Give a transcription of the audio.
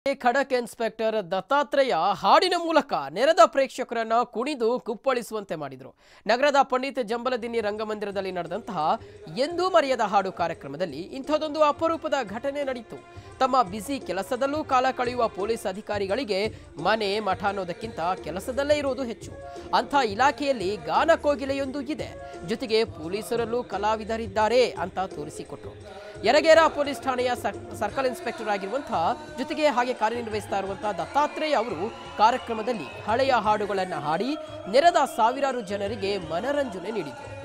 ಖಡಕ್ ಇನ್ಸ್ಪೆಕ್ಟರ್ ದತ್ತಾತ್ರೇಯ ಹಾಡಿನ ಮೂಲಕ ನೆರೆದ ಪ್ರೇಕ್ಷಕರನ್ನ ಕುಣಿದು ಕುಪ್ಪಳಿಸುವಂತೆ ಮಾಡಿದರು ನಗರದ ಪಂಡಿತ್ ಜಂಬಲದಿನ್ನಿ ರಂಗಮಂದಿರದಲ್ಲಿ ನಡೆದಂತಹ ಎಂದೂ ಮರೆಯದ ಹಾಡು ಕಾರ್ಯಕ್ರಮದಲ್ಲಿ ಇಂಥದೊಂದು ಅಪರೂಪದ ಘಟನೆ ನಡೆಯಿತು ತಮ್ಮ ಬ್ಯುಸಿ ಕೆಲಸದಲ್ಲೂ ಕಾಲ ಕಳೆಯುವ ಪೊಲೀಸ್ ಅಧಿಕಾರಿಗಳಿಗೆ ಮನೆ ಮಠ ಅನ್ನೋದಕ್ಕಿಂತ ಕೆಲಸದಲ್ಲೇ ಇರೋದು ಹೆಚ್ಚು ಅಂಥ ಇಲಾಖೆಯಲ್ಲಿ ಗಾನ ಕೋಗಿಲೆಯೊಂದು ಇದೆ ಜೊತೆಗೆ ಪೊಲೀಸರಲ್ಲೂ ಕಲಾವಿದರಿದ್ದಾರೆ ಅಂತ ತೋರಿಸಿಕೊಟ್ರು ಯರಗೇರ ಪೊಲೀಸ್ ಠಾಣೆಯ ಸರ್- ಸರ್ಕಲ್ ಇನ್ಸ್ಪೆಕ್ಟರ್ ಆಗಿರುವಂತಹ ಜೊತೆಗೆ ಹಾಗೆ ಕಾರ್ಯನಿರ್ವಹಿಸ್ತಾ ಇರುವಂತಹ ದತ್ತಾತ್ರೇಯ ಅವರು ಕಾರ್ಯಕ್ರಮದಲ್ಲಿ ಹಳೆಯ ಹಾಡುಗಳನ್ನು ಹಾಡಿ ನೆರೆದ ಸಾವಿರಾರು ಜನರಿಗೆ ಮನರಂಜನೆ ನೀಡಿದರು